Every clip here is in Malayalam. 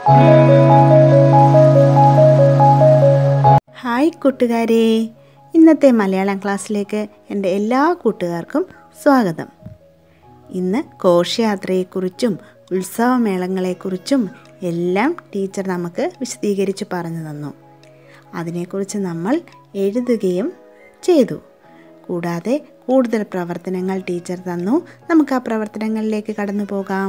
ഹായ് കൂട്ടുകാരെ ഇന്നത്തെ മലയാളം ക്ലാസ്സിലേക്ക് എൻ്റെ എല്ലാ കൂട്ടുകാർക്കും സ്വാഗതം ഇന്ന് ഘോഷയാത്രയെക്കുറിച്ചും ഉത്സവമേളങ്ങളെക്കുറിച്ചും എല്ലാം ടീച്ചർ നമുക്ക് വിശദീകരിച്ച് പറഞ്ഞു തന്നു അതിനെക്കുറിച്ച് നമ്മൾ എഴുതുകയും ചെയ്തു കൂടാതെ കൂടുതൽ പ്രവർത്തനങ്ങൾ ടീച്ചർ തന്നു നമുക്ക് ആ പ്രവർത്തനങ്ങളിലേക്ക് കടന്നു പോകാം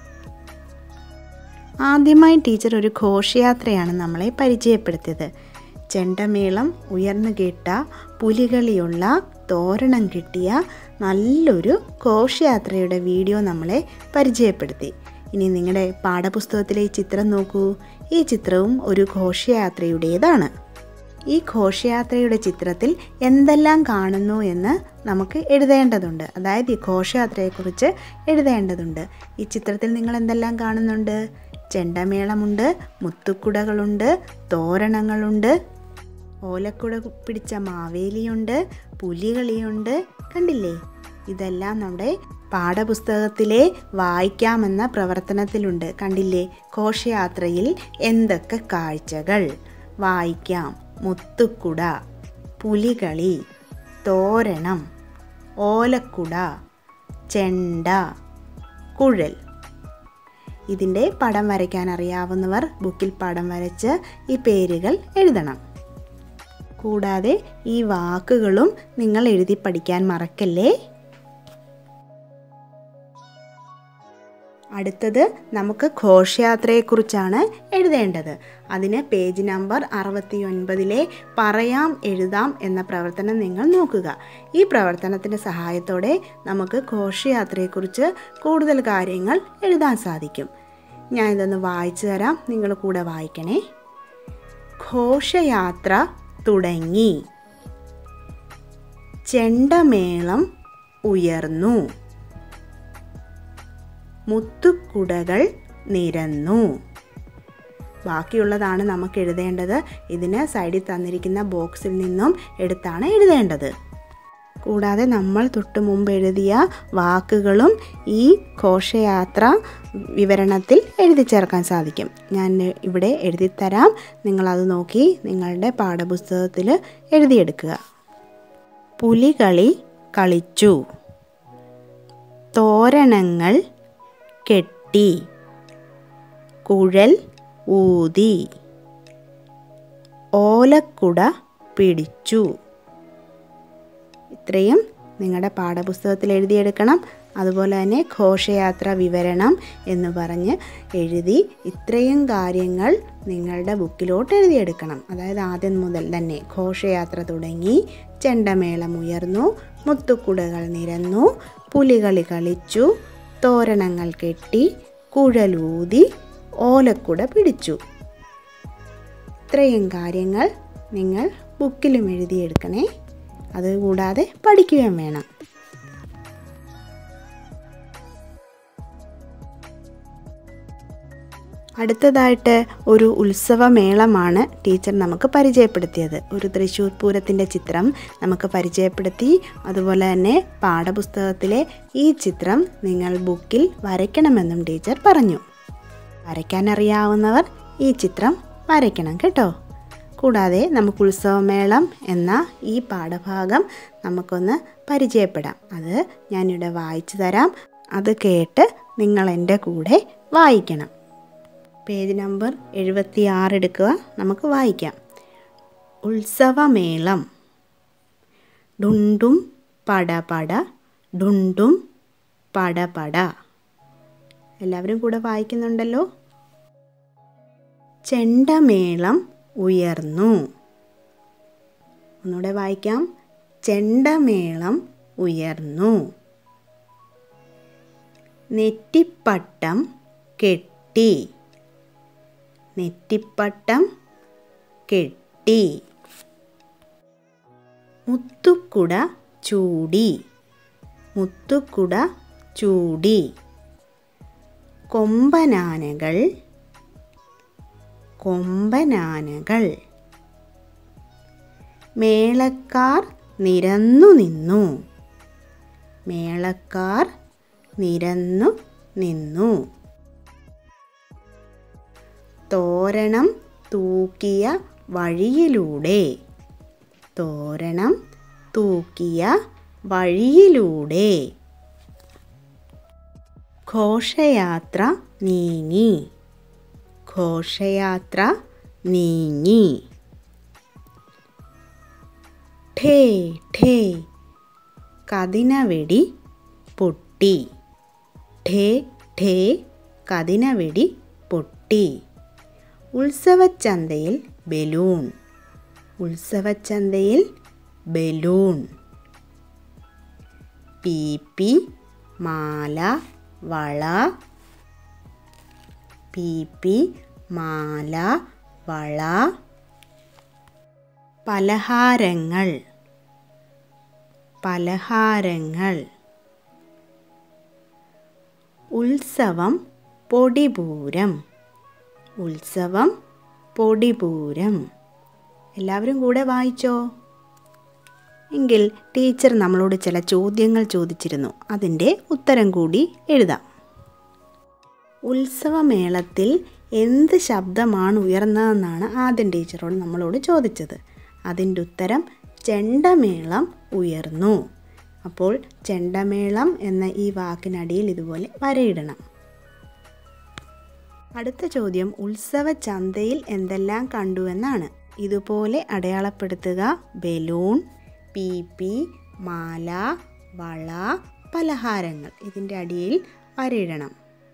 ആദ്യമായി ടീച്ചർ ഒരു ഘോഷയാത്രയാണ് നമ്മളെ പരിചയപ്പെടുത്തിയത് ചെണ്ടമേളം ഉയർന്നു കേട്ട പുലികളിയുള്ള തോരണം കിട്ടിയ നല്ലൊരു ഘോഷയാത്രയുടെ വീഡിയോ നമ്മളെ പരിചയപ്പെടുത്തി ഇനി നിങ്ങളുടെ പാഠപുസ്തകത്തിലെ ഈ ചിത്രം നോക്കൂ ഈ ചിത്രവും ഒരു ഘോഷയാത്രയുടേതാണ് ഈ ഘോഷയാത്രയുടെ ചിത്രത്തിൽ എന്തെല്ലാം കാണുന്നു എന്ന് നമുക്ക് എഴുതേണ്ടതുണ്ട് അതായത് ഈ ഘോഷയാത്രയെക്കുറിച്ച് എഴുതേണ്ടതുണ്ട് ഈ ചിത്രത്തിൽ നിങ്ങൾ എന്തെല്ലാം കാണുന്നുണ്ട് ചെണ്ടമേളമുണ്ട് മുത്തുക്കുടകളുണ്ട് തോരണങ്ങളുണ്ട് ഓലക്കുട പിടിച്ച മാവേലിയുണ്ട് പുലികളിയുണ്ട് കണ്ടില്ലേ ഇതെല്ലാം നമ്മുടെ പാഠപുസ്തകത്തിലെ വായിക്കാമെന്ന പ്രവർത്തനത്തിലുണ്ട് കണ്ടില്ലേ ഘോഷയാത്രയിൽ എന്തൊക്കെ കാഴ്ചകൾ വായിക്കാം മുത്തുക്കുട പുലികളി തോരണം ഓലക്കുട ചെണ്ട കുഴൽ ഇതിൻ്റെ പടം വരയ്ക്കാൻ അറിയാവുന്നവർ ബുക്കിൽ പടം വരച്ച് ഈ പേരുകൾ എഴുതണം കൂടാതെ ഈ വാക്കുകളും നിങ്ങൾ എഴുതി പഠിക്കാൻ മറക്കല്ലേ അടുത്തത് നമുക്ക് ഘോഷയാത്രയെക്കുറിച്ചാണ് എഴുതേണ്ടത് അതിന് പേജ് നമ്പർ അറുപത്തി ഒൻപതിലെ പറയാം എഴുതാം എന്ന പ്രവർത്തനം നിങ്ങൾ നോക്കുക ഈ പ്രവർത്തനത്തിൻ്റെ സഹായത്തോടെ നമുക്ക് ഘോഷയാത്രയെക്കുറിച്ച് കൂടുതൽ കാര്യങ്ങൾ എഴുതാൻ സാധിക്കും ഞാൻ ഇതൊന്ന് വായിച്ചു തരാം നിങ്ങൾ കൂടെ വായിക്കണേ ഘോഷയാത്ര തുടങ്ങി ചെണ്ടമേളം ഉയർന്നു മുത്തുക്കുടകൾ നിരന്നു ബാക്കിയുള്ളതാണ് നമുക്ക് എഴുതേണ്ടത് ഇതിന് സൈഡിൽ തന്നിരിക്കുന്ന ബോക്സിൽ നിന്നും എടുത്താണ് എഴുതേണ്ടത് കൂടാതെ നമ്മൾ തൊട്ട് മുമ്പ് എഴുതിയ വാക്കുകളും ഈ ഘോഷയാത്ര വിവരണത്തിൽ എഴുതി ചേർക്കാൻ സാധിക്കും ഞാൻ ഇവിടെ എഴുതി തരാം നിങ്ങളത് നോക്കി നിങ്ങളുടെ പാഠപുസ്തകത്തിൽ എഴുതിയെടുക്കുക പുലികളി കളിച്ചു തോരണങ്ങൾ കെട്ടി കുഴൽ ഊതി ഓലക്കുട പിടിച്ചു ഇത്രയും നിങ്ങളുടെ പാഠപുസ്തകത്തിൽ എഴുതിയെടുക്കണം അതുപോലെ തന്നെ ഘോഷയാത്ര വിവരണം എന്ന് പറഞ്ഞ് എഴുതി ഇത്രയും കാര്യങ്ങൾ നിങ്ങളുടെ ബുക്കിലോട്ട് എഴുതിയെടുക്കണം അതായത് ആദ്യം മുതൽ തന്നെ ഘോഷയാത്ര തുടങ്ങി ചെണ്ടമേളം ഉയർന്നു മുത്തുക്കുടകൾ നിരന്നു പുലികളി കളിച്ചു തോരണങ്ങൾ കെട്ടി കുഴലൂതി ഓലക്കുട പിടിച്ചു ഇത്രയും കാര്യങ്ങൾ നിങ്ങൾ ബുക്കിലും എഴുതിയെടുക്കണേ അതുകൂടാതെ പഠിക്കുകയും വേണം അടുത്തതായിട്ട് ഒരു ഉത്സവമേളമാണ് ടീച്ചർ നമുക്ക് പരിചയപ്പെടുത്തിയത് ഒരു തൃശ്ശൂർ പൂരത്തിൻ്റെ ചിത്രം നമുക്ക് പരിചയപ്പെടുത്തി അതുപോലെ തന്നെ പാഠപുസ്തകത്തിലെ ഈ ചിത്രം നിങ്ങൾ ബുക്കിൽ വരയ്ക്കണമെന്നും ടീച്ചർ പറഞ്ഞു വരയ്ക്കാൻ അറിയാവുന്നവർ ഈ ചിത്രം വരയ്ക്കണം കേട്ടോ കൂടാതെ നമുക്ക് ഉത്സവമേളം എന്ന ഈ പാഠഭാഗം നമുക്കൊന്ന് പരിചയപ്പെടാം അത് ഞാനിവിടെ വായിച്ചു തരാം അത് കേട്ട് നിങ്ങൾ എൻ്റെ കൂടെ വായിക്കണം പേജ് നമ്പർ എഴുപത്തി ആറ് എടുക്കുക നമുക്ക് വായിക്കാം ഉത്സവമേളം ഡുണ്ടും പടപട ഡുണ്ടും പടപട എല്ലാവരും കൂടെ വായിക്കുന്നുണ്ടല്ലോ ചെണ്ടമേളം ഉയർന്നു ഒന്നുകൂടെ വായിക്കാം ചെണ്ടമേളം ഉയർന്നു നെറ്റിപ്പട്ടം കെട്ടി നെറ്റിപ്പട്ടം കെട്ടി മുത്തുക്കുട ചൂടി മുത്തുക്കുട ചൂടി കൊമ്പനാനകൾ കൊമ്പനാനകൾ മേളക്കാർ നിരന്നു നിന്നു മേളക്കാർ നിരന്നു നിന്നു തോരണം തൂക്കിയ വഴിയിലൂടെ തോരണം തൂക്കിയ വഴിയിലൂടെ ഘോഷയാത്ര നീങ്ങി ഘോഷയാത്ര നീങ്ങി ഠേ ഠേ കതിനവെടി പൊട്ടി ഠേ ഠേ കതിനവെടി പൊട്ടി ഉത്സവച്ചന്തയിൽ ബലൂൺ ഉത്സവച്ചന്തയിൽ ബലൂൺ പി പി മാല വള പി പി മാല വള പലഹാരങ്ങൾ പലഹാരങ്ങൾ ഉത്സവം പൊടിപൂരം ഉത്സവം പൊടിപൂരം എല്ലാവരും കൂടെ വായിച്ചോ എങ്കിൽ ടീച്ചർ നമ്മളോട് ചില ചോദ്യങ്ങൾ ചോദിച്ചിരുന്നു അതിൻ്റെ ഉത്തരം കൂടി എഴുതാം ഉത്സവമേളത്തിൽ എന്ത് ശബ്ദമാണ് ഉയർന്നതെന്നാണ് ആദ്യം ടീച്ചറോട് നമ്മളോട് ചോദിച്ചത് അതിൻ്റെ ഉത്തരം ചെണ്ടമേളം ഉയർന്നു അപ്പോൾ ചെണ്ടമേളം എന്ന ഈ വാക്കിനടിയിൽ ഇതുപോലെ വരയിടണം അടുത്ത ചോദ്യം ഉത്സവ ചന്തയിൽ എന്തെല്ലാം കണ്ടുവെന്നാണ് ഇതുപോലെ അടയാളപ്പെടുത്തുക ബലൂൺ പി പി മാല വള പലഹാരങ്ങൾ ഇതിൻ്റെ അടിയിൽ വരയിടണം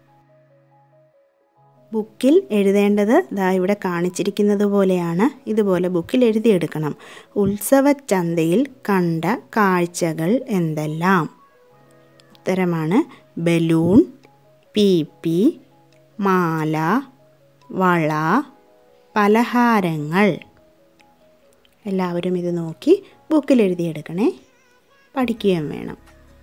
ബുക്കിൽ എഴുതേണ്ടത് ദാ ഇവിടെ കാണിച്ചിരിക്കുന്നത് പോലെയാണ് ഇതുപോലെ ബുക്കിൽ എഴുതിയെടുക്കണം ഉത്സവച്ചന്തയിൽ കണ്ട കാഴ്ചകൾ എന്തെല്ലാം ഉത്തരമാണ് ബലൂൺ പി പി മാല വള പലഹാരങ്ങൾ എല്ലാവരും ഇത് നോക്കി ബുക്കിൽ എഴുതിയെടുക്കണേ പഠിക്കുകയും വേണം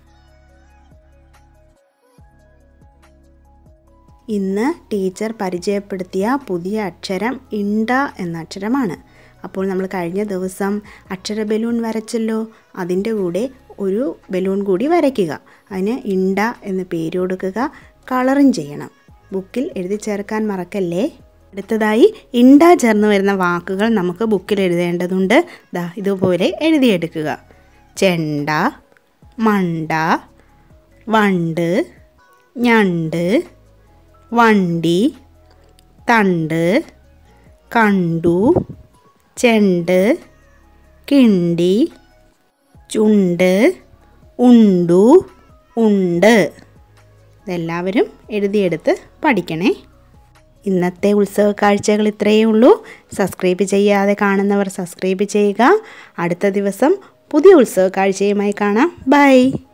ഇന്ന് ടീച്ചർ പരിചയപ്പെടുത്തിയ പുതിയ അക്ഷരം ഇണ്ട എന്ന അക്ഷരമാണ് അപ്പോൾ നമ്മൾ കഴിഞ്ഞ ദിവസം അക്ഷര ബലൂൺ വരച്ചല്ലോ അതിൻ്റെ കൂടെ ഒരു ബലൂൺ കൂടി വരയ്ക്കുക അതിന് ഇണ്ട എന്ന് പേര് കൊടുക്കുക കളറും ചെയ്യണം ബുക്കിൽ എഴുതി ചേർക്കാൻ മറക്കല്ലേ അടുത്തതായി ഇണ്ട ചേർന്ന് വരുന്ന വാക്കുകൾ നമുക്ക് ബുക്കിൽ എഴുതേണ്ടതുണ്ട് ദാ ഇതുപോലെ എഴുതിയെടുക്കുക ചെണ്ട മണ്ട വണ്ട് ഞണ്ട് വണ്ടി തണ്ട് കണ്ടു ചെണ്ട് കിണ്ടി ചുണ്ട് ഉണ്ടു ഉണ്ട് ഇതെല്ലാവരും എഴുതിയെടുത്ത് പഠിക്കണേ ഇന്നത്തെ ഉത്സവ കാഴ്ചകൾ ഇത്രയേ ഉള്ളൂ സബ്സ്ക്രൈബ് ചെയ്യാതെ കാണുന്നവർ സബ്സ്ക്രൈബ് ചെയ്യുക അടുത്ത ദിവസം പുതിയ ഉത്സവ കാഴ്ചയുമായി കാണാം ബൈ